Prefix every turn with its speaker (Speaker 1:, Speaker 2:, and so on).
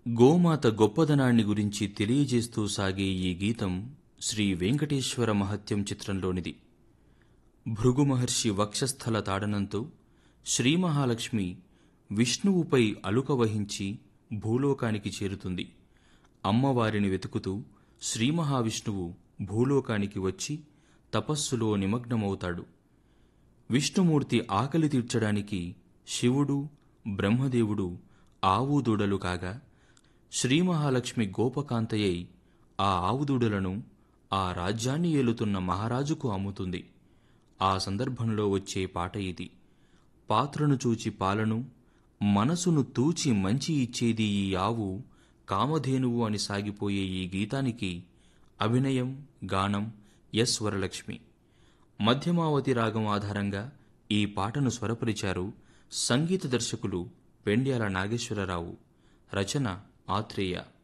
Speaker 1: గోమాత గొప్పదనాన్ని గురించి తెలియజేస్తూ సాగే ఈ గీతం శ్రీ వెంకటేశ్వర మహత్యం చిత్రంలోనిది భృగు మహర్షి వక్షస్థల తాడనంతో శ్రీ మహాలక్ష్మి విష్ణువుపై అలుక వహించి భూలోకానికి చేరుతుంది అమ్మవారిని వెతుకుతూ శ్రీ మహావిష్ణువు భూలోకానికి వచ్చి తపస్సులో నిమగ్నమవుతాడు విష్ణుమూర్తి ఆకలి తీర్చడానికి శివుడు బ్రహ్మదేవుడు ఆవు దూడలు కాగా శ్రీ మహాలక్ష్మి గోపకాంతయ్యై ఆ ఆవు దూడలను ఆ రాజ్యాన్ని ఏలుతున్న మహారాజుకు అమ్ముతుంది ఆ సందర్భంలో వచ్చే పాట ఇది పాత్రను చూచి పాలను మనసును తూచి మంచి ఇచ్చేది ఈ ఆవు కామధేనువు అని సాగిపోయే ఈ గీతానికి అభినయం గానం ఎస్ వరలక్ష్మి మధ్యమావతి రాగం ఆధారంగా ఈ పాటను స్వరపరిచారు సంగీత దర్శకులు పెండ్యాల నాగేశ్వరరావు రచన ఆత్రేయ